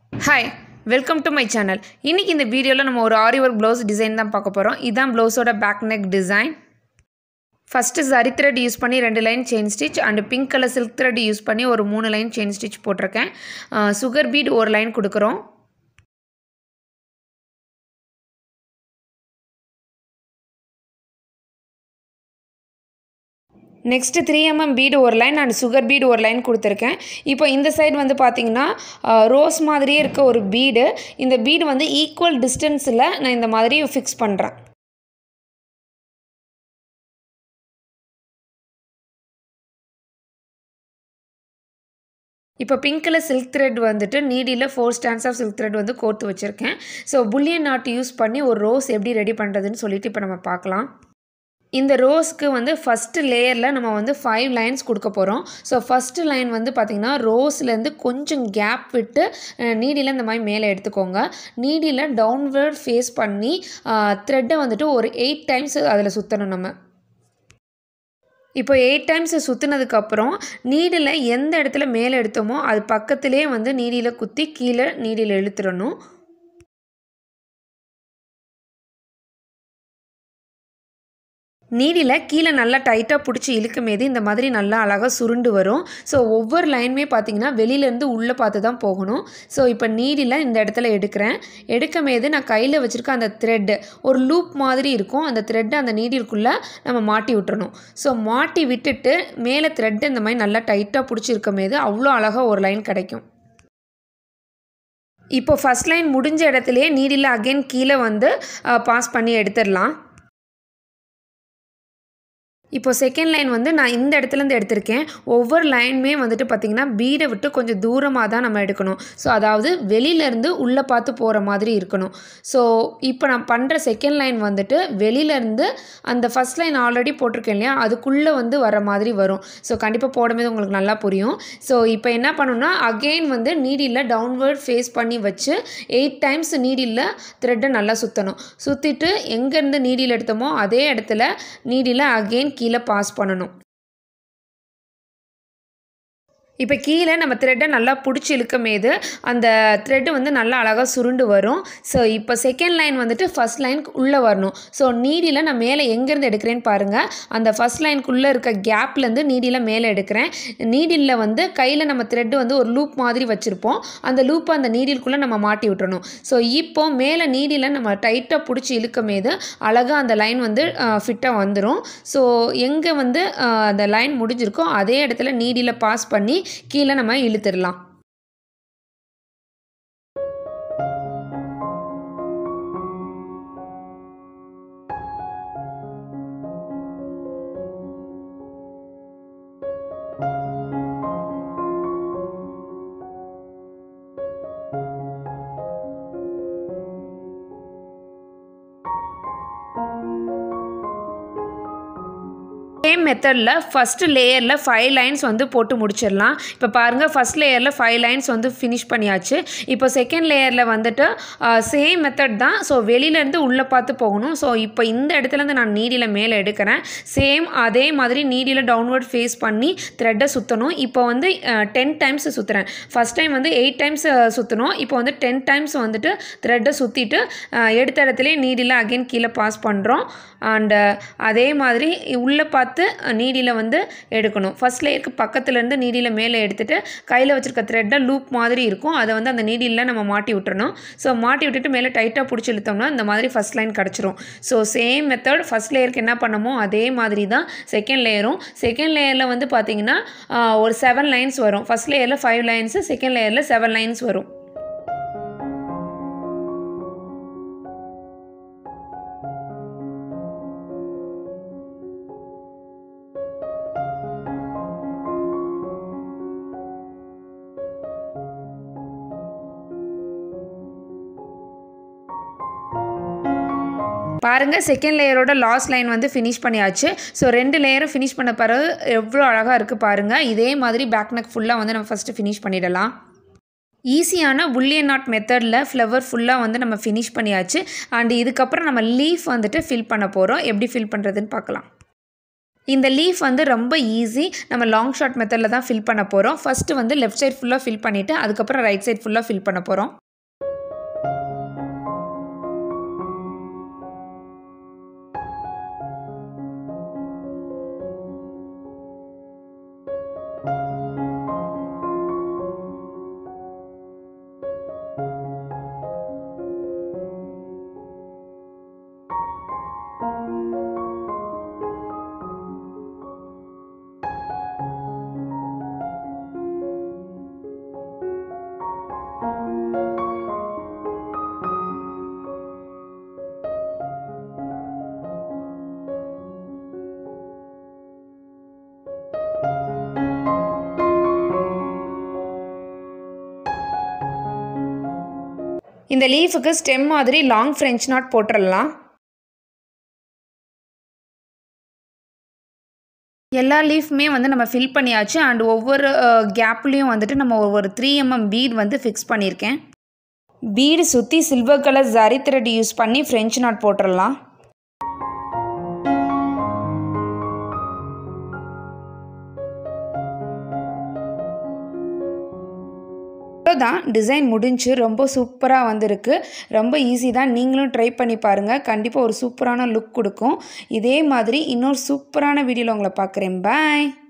hi welcome to my channel இன்றைக்கி இந்த வீடியோவில் நம்ம ஒரு ஆரி ஒர்க் ப்ளவுஸ் டிசைன் தான் பார்க்க போகிறோம் இதுதான் ப்ளவுஸோட பேக் நெக் டிசைன் ஃபஸ்ட்டு சரி த்ரெட் யூஸ் பண்ணி ரெண்டு line chain stitch and pink colour silk thread use பண்ணி ஒரு மூணு லைன் செயின் ஸ்டிச் போட்டிருக்கேன் சுகர் பீட் ஒரு லைன் கொடுக்குறோம் நெக்ஸ்ட்டு த்ரீ எம்எம் பீடு ஒரு லைன் அண்ட் சுகர் பீடு ஒரு லைன் கொடுத்துருக்கேன் இப்போ இந்த சைடு வந்து பார்த்திங்கன்னா ரோஸ் மாதிரியே இருக்க ஒரு பீடு இந்த பீடு வந்து ஈக்குவல் டிஸ்டன்ஸில் நான் இந்த மாதிரி ஃபிக்ஸ் பண்ணுறேன் இப்போ பிங்க் கலர் சில்க் த்ரெட் வந்துட்டு நீடியில் four strands of silk thread வந்து கோர்த்து வச்சுருக்கேன் ஸோ புல்லியன் நாட் யூஸ் பண்ணி ஒரு ரோஸ் எப்படி ரெடி பண்ணுறதுன்னு சொல்லிட்டு இப்போ நம்ம பார்க்கலாம் இந்த ரோஸ்க்கு வந்து ஃபஸ்ட்டு லேயரில் நம்ம வந்து ஃபைவ் லைன்ஸ் கொடுக்க போகிறோம் ஸோ ஃபஸ்ட்டு லைன் வந்து பார்த்திங்கன்னா ரோஸ்லேருந்து கொஞ்சம் கேப் விட்டு நீடியில் இந்த மாதிரி மேலே எடுத்துக்கோங்க நீடியில் டவுன்வர்ட் ஃபேஸ் பண்ணி த்ரெட்டை வந்துட்டு ஒரு எயிட் டைம்ஸ் அதில் சுற்றணும் நம்ம இப்போ எயிட் டைம்ஸ் சுற்றுனதுக்கப்புறம் நீடில் எந்த இடத்துல மேலே எடுத்தோமோ அது பக்கத்துலேயே வந்து நீடியில் குத்தி கீழே நீடியில் இழுத்துடணும் நீடியில் கீழே நல்லா டைட்டாக பிடிச்சி இழுக்கும் போது இந்த மாதிரி நல்லா அழகாக சுருண்டு வரும் ஸோ ஒவ்வொரு லைனுமே பார்த்தீங்கன்னா வெளியிலேருந்து உள்ளே பார்த்து தான் போகணும் ஸோ இப்போ நீடியில் இந்த இடத்துல எடுக்கிறேன் எடுக்கும் போது நான் கையில் வச்சுருக்க அந்த த்ரெட்டு ஒரு லூப் மாதிரி இருக்கும் அந்த த்ரெட்டை அந்த நீடிற்குள்ளே நம்ம மாட்டி விட்டுறணும் ஸோ மாட்டி விட்டுட்டு மேலே த்ரெட்டு இந்த மாதிரி நல்லா டைட்டாக பிடிச்சிருக்கும் போது அவ்வளோ அழகாக ஒரு லைன் கிடைக்கும் இப்போ ஃபஸ்ட் லைன் முடிஞ்ச இடத்துலையே நீடில் அகெயின் கீழே வந்து பாஸ் பண்ணி எடுத்துடலாம் இப்போ செகண்ட் லைன் வந்து நான் இந்த இடத்துலேருந்து எடுத்திருக்கேன் ஒவ்வொரு லைனுமே வந்துட்டு பார்த்திங்கன்னா பீடை விட்டு கொஞ்சம் தூரமாக தான் நம்ம எடுக்கணும் ஸோ அதாவது வெளியிலேருந்து உள்ளே பார்த்து போகிற மாதிரி இருக்கணும் ஸோ இப்போ நான் பண்ணுற செகண்ட் லைன் வந்துட்டு வெளியிலேருந்து அந்த ஃபஸ்ட் லைன் ஆல்ரெடி போட்டிருக்கேன் இல்லையா அதுக்குள்ளே வந்து வர மாதிரி வரும் ஸோ கண்டிப்பாக போடும்போது உங்களுக்கு நல்லா புரியும் ஸோ இப்போ என்ன பண்ணணும்னா அகெயின் வந்து நீடியில் டவுன்வர்ட் ஃபேஸ் பண்ணி வச்சு எயிட் டைம்ஸ் நீடியில் த்ரெட்டை நல்லா சுற்றணும் சுற்றிட்டு எங்கேருந்து நீடியில் எடுத்தோமோ அதே இடத்துல நீடியில் அகெயின் கீழே பாஸ் பண்ணணும் இப்போ கீழே நம்ம த்ரெட்டை நல்லா பிடிச்சி இழுக்கமேது அந்த த்ரெட்டு வந்து நல்லா அழகாக சுருண்டு வரும் ஸோ இப்போ செகண்ட் லைன் வந்துட்டு ஃபஸ்ட் லைனுக்கு உள்ளே வரணும் ஸோ நீடியில் நான் மேலே எங்கேருந்து எடுக்கிறேன்னு பாருங்கள் அந்த ஃபஸ்ட் லைனுக்குள்ளே இருக்க கேப்லேருந்து நீடியில் மேலே எடுக்கிறேன் நீடிலில் வந்து கையில் நம்ம த்ரெட்டு வந்து ஒரு லூப் மாதிரி வச்சுருப்போம் அந்த லூப்பை அந்த நீடிலுக்குள்ளே நம்ம மாட்டி விட்டுறணும் ஸோ இப்போ மேலே நீடியில் நம்ம டைட்டாக பிடிச்சி இழுக்கமேது அழகாக அந்த லைன் வந்து ஃபிட்டாக வந்துடும் ஸோ எங்கே வந்து அந்த லைன் முடிஞ்சிருக்கோ அதே இடத்துல நீடியில் பாஸ் பண்ணி கீழே நம்ம இழுத்துடலாம் சேம் மெத்தடில் ஃபஸ்ட்டு லேயரில் ஃபைவ் லைன்ஸ் வந்து போட்டு முடிச்சிடலாம் இப்போ பாருங்கள் ஃபஸ்ட் லேயரில் ஃபைவ் லைன்ஸ் வந்து ஃபினிஷ் பண்ணியாச்சு இப்போ செகண்ட் லேயரில் வந்துட்டு சேம் மெத்தட் தான் ஸோ வெளியிலேருந்து உள்ளே பார்த்து போகணும் ஸோ இப்போ இந்த இடத்துலேருந்து நான் நீடியில் மேலே எடுக்கிறேன் சேம் அதே மாதிரி நீடியில் டவுன்வர்ட் ஃபேஸ் பண்ணி த்ரெட்டை சுற்றணும் இப்போ வந்து டென் டைம்ஸ் சுற்றுறேன் ஃபஸ்ட் டைம் வந்து எயிட் டைம்ஸ் சுற்றணும் இப்போ வந்து டென் டைம்ஸ் வந்துட்டு த்ரெட்டை சுற்றிட்டு எடுத்த இடத்துலேயே நீடியில் அகெயின் கீழே பாஸ் பண்ணுறோம் அண்டு அதே மாதிரி உள்ளே பார்த்து நீடியில் வந்து எடுக்கணும் ஃபஸ்ட் லேயருக்கு பக்கத்துலேருந்து நீடியில் மேலே எடுத்துகிட்டு கையில் வச்சுருக்க த்ரெட்டை லூப் மாதிரி இருக்கும் அதை வந்து அந்த நீடியில் நம்ம மாட்டி விட்டுறணும் ஸோ மாட்டி விட்டுட்டு மேலே டைட்டாக பிடிச்சி இழுத்தோம்னா இந்த மாதிரி ஃபஸ்ட் லைன் கிடச்சிரும் ஸோ சேம் மெத்தட் ஃபஸ்ட் லேயருக்கு என்ன பண்ணமோ அதே மாதிரி தான் செகண்ட் லேயரும் செகண்ட் லேயரில் வந்து பார்த்திங்கன்னா ஒரு செவன் லைன்ஸ் வரும் ஃபஸ்ட் லேயரில் ஃபைவ் லைன்ஸு செகண்ட் லேயரில் செவன் லைன்ஸ் வரும் பாருங்கள் செகண்ட் லேயரோட லாஸ்ட் லைன் வந்து ஃபினிஷ் பண்ணியாச்சு ஸோ ரெண்டு லேயரும் ஃபினிஷ் பண்ண பிறகு எவ்வளோ அழகாக இருக்குது பாருங்கள் இதே மாதிரி பேக் நெக் ஃபுல்லாக வந்து நம்ம ஃபஸ்ட்டு ஃபினிஷ் பண்ணிடலாம் ஈஸியான புல்லியன் நாட் மெத்தடில் ஃப்ளவர் ஃபுல்லாக வந்து நம்ம ஃபினிஷ் பண்ணியாச்சு அண்ட் இதுக்கப்புறம் நம்ம லீஃப் வந்துட்டு ஃபில் பண்ண போகிறோம் எப்படி ஃபில் பண்ணுறதுன்னு பார்க்கலாம் இந்த லீஃப் வந்து ரொம்ப ஈஸி நம்ம லாங் ஷார்ட் மெத்தடில் தான் ஃபில் பண்ண போகிறோம் ஃபஸ்ட்டு வந்து லெஃப்ட் சைட் ஃபுல்லாக ஃபில் பண்ணிவிட்டு அதுக்கப்புறம் ரைட் சைட் ஃபுல்லாக ஃபில் பண்ண போகிறோம் இந்த லீஃபுக்கு ஸ்டெம் மாதிரி லாங் ஃப்ரெஞ்ச் நாட் போட்டுடலாம் எல்லா லீஃப்மே வந்து நம்ம ஃபில் பண்ணியாச்சு அண்ட் ஒவ்வொரு கேப்லேயும் வந்துட்டு நம்ம ஒவ்வொரு த்ரீ எம்எம் பீட் வந்து ஃபிக்ஸ் பண்ணியிருக்கேன் பீடு சுற்றி silver colour zari thread use பண்ணி ஃப்ரெஞ்ச் நாட் போட்டுடலாம் அவ்வளோதான் டிசைன் முடிஞ்சு ரொம்ப சூப்பராக வந்திருக்கு ரொம்ப ஈஸி தான் நீங்களும் ட்ரை பண்ணி பாருங்கள் கண்டிப்பாக ஒரு சூப்பரான லுக் கொடுக்கும் இதே மாதிரி இன்னொரு சூப்பரான வீடியோவில் உங்களை பார்க்குறேன் பாய்